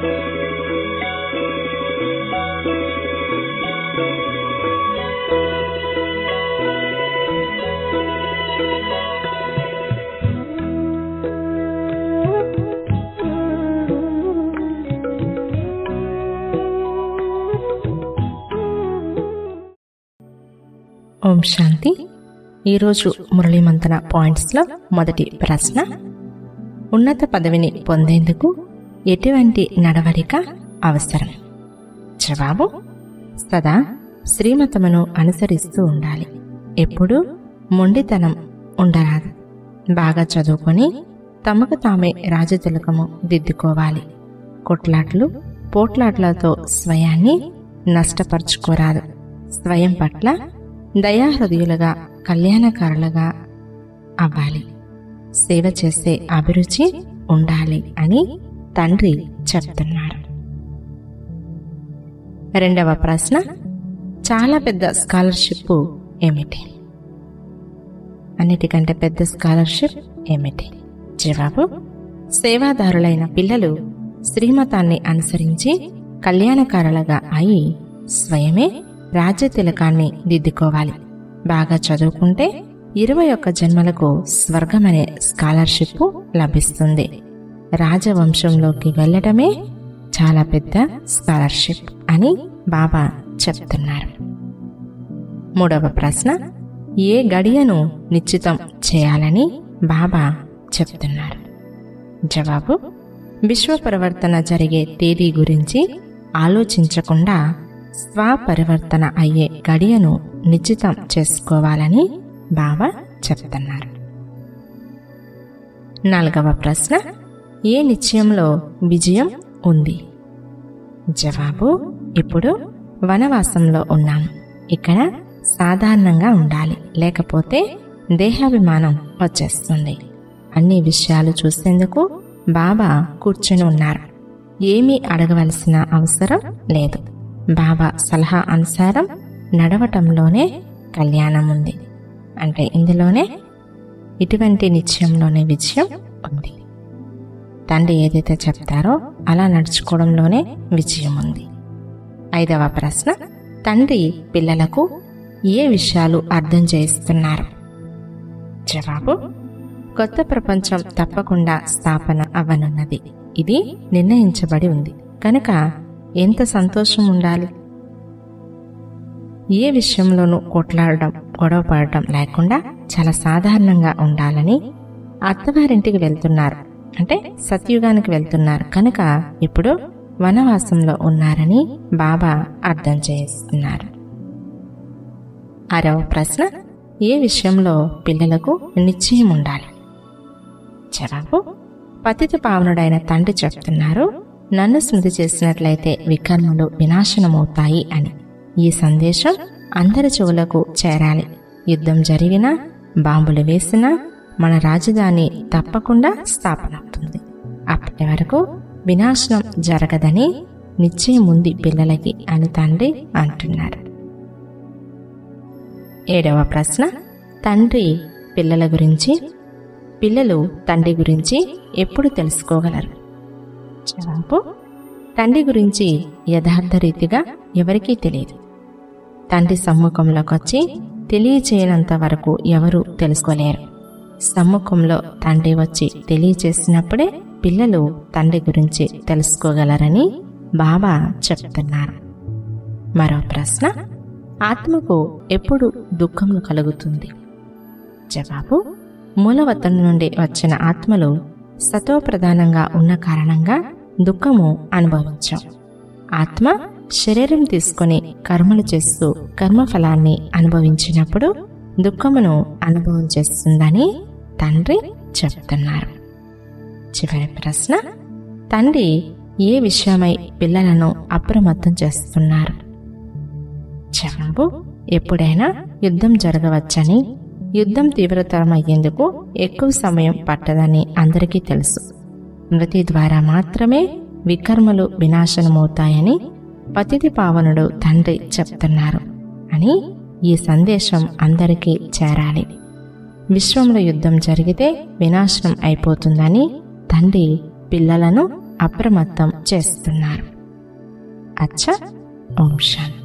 ఓం శాంతి ఈరోజు మురళీ మంతన పాయింట్స్లో మొదటి ప్రశ్న ఉన్నత పదవిని పొందేందుకు ఎటువంటి నడవడిక అవసరం జవాబు సదా శ్రీమతమును అనుసరిస్తూ ఉండాలి ఎప్పుడూ మొండితనం ఉండరాదు బాగా చదువుకొని తమకు తామే రాజతిలకము దిద్దుకోవాలి కొట్లాట్లు పోట్లాట్లతో స్వయాన్ని నష్టపరుచుకోరాదు స్వయం పట్ల దయాహృదయులుగా కళ్యాణకారులుగా అవ్వాలి సేవ చేసే అభిరుచి ఉండాలి అని తండ్రి చెప్తున్నారు రెండవ ప్రశ్న చాలా పెద్ద స్కాలర్షిప్ ఏమిటి అన్నిటికంటే పెద్ద స్కాలర్షిప్ ఏమిటి జవాబు సేవాదారులైన పిల్లలు శ్రీమతాన్ని అనుసరించి కళ్యాణకారులుగా అయి స్వయమే రాజ్య తిలకాన్ని దిద్దుకోవాలి బాగా చదువుకుంటే ఇరవై ఒక్క జన్మలకు స్వర్గమనే స్కాలర్షిప్ లభిస్తుంది రాజవంశంలోకి వెళ్ళటమే చాలా పెద్ద స్కాలర్షిప్ అని బాబా చెప్తున్నారు మూడవ ప్రశ్న ఏ గడియను నిశ్చితం చేయాలని బాబా చెప్తున్నారు జవాబు విశ్వ పరివర్తన జరిగే తేదీ గురించి ఆలోచించకుండా స్వపరివర్తన అయ్యే గడియను నిశ్చితం చేసుకోవాలని బాబా చెప్తున్నారు నాలుగవ ప్రశ్న ఏ నిశ్చయంలో విజయం ఉంది జవాబు ఇప్పుడు వనవాసంలో ఉన్నాము ఇక్కడ సాధారణంగా ఉండాలి లేకపోతే దేహాభిమానం వచ్చేస్తుంది అన్ని విషయాలు చూసేందుకు బాబా కూర్చొని ఉన్నారు ఏమీ అడగవలసిన అవసరం లేదు బాబా సలహా అనుసారం నడవటంలోనే కళ్యాణం ఉంది అంటే ఇందులోనే ఇటువంటి నిశ్చయంలోనే విజయం ఉంది తండ్రి ఏదైతే చెప్తారో అలా నడుచుకోవడంలోనే విజయం ఉంది ఐదవ ప్రశ్న తండ్రి పిల్లలకు ఏ విషయాలు అర్థం చేయిస్తున్నారు జవాబు కొత్త ప్రపంచం తప్పకుండా స్థాపన అవ్వనున్నది ఇది నిర్ణయించబడి ఉంది కనుక ఎంత సంతోషం ఉండాలి ఏ విషయంలోనూ కొట్లాడడం గొడవపడటం లేకుండా చాలా సాధారణంగా ఉండాలని అత్తవారింటికి వెళ్తున్నారు అంటే సత్యుగానికి వెళ్తున్నారు కనుక ఇప్పుడు వనవాసంలో ఉన్నారని బాబా అర్థం చేస్తున్నారు ఆరవ ప్రశ్న ఏ విషయంలో పిల్లలకు నిశ్చయం ఉండాలి జవాబు పతిత పావనుడైన తండ్రి చెప్తున్నారు నన్ను స్మృతి చేసినట్లయితే వికర్మలు వినాశనమవుతాయి అని ఈ సందేశం అందరి చెవులకు చేరాలి యుద్ధం జరిగినా బాంబులు వేసినా మన రాజధాని తప్పకుండా స్థాపన అవుతుంది అప్పటి వరకు వినాశనం జరగదని నిశ్చయం ఉంది పిల్లలకి అని తండ్రి అంటున్నారు ఏడవ ప్రశ్న తండ్రి పిల్లల గురించి పిల్లలు తండ్రి గురించి ఎప్పుడు తెలుసుకోగలరు జవాబు తండ్రి గురించి యథార్థ రీతిగా ఎవరికీ తెలియదు తండ్రి సమ్ముఖంలోకి వచ్చి తెలియచేయనంత వరకు ఎవరు తెలుసుకోలేరు సమ్ముఖంలో తండ్రి వచ్చి తెలియచేసినప్పుడే పిల్లలు తండ్రి గురించి తెలుసుకోగలరని బాబా చెప్తున్నారు మరో ప్రశ్న ఆత్మకు ఎప్పుడు దుఃఖం కలుగుతుంది జవాబు మూలవతం నుండి వచ్చిన ఆత్మలు సతోప్రధానంగా ఉన్న కారణంగా దుఃఖము అనుభవించాం ఆత్మ శరీరం తీసుకొని కర్మలు చేస్తూ కర్మఫలాన్ని అనుభవించినప్పుడు దుఃఖమును అనుభవం చేస్తుందని తండ్రి చెప్తున్నారు చివరి ప్రశ్న తండ్రి ఏ విషయమై పిల్లలను అప్రమత్తం చేస్తున్నారు జవాబు ఎప్పుడైనా యుద్ధం జరగవచ్చని యుద్ధం తీవ్రతరమయ్యేందుకు ఎక్కువ సమయం పట్టదని అందరికీ తెలుసు మృతి ద్వారా మాత్రమే వికర్మలు వినాశనమవుతాయని పతితి పావనుడు తండ్రి చెప్తున్నారు అని ఈ సందేశం అందరికీ చేరాలి విశ్వంలో యుద్ధం జరిగితే వినాశనం అయిపోతుందని తండ్రి పిల్లలను అప్రమత్తం చేస్తున్నారు అచ్చా ఓం శాంతి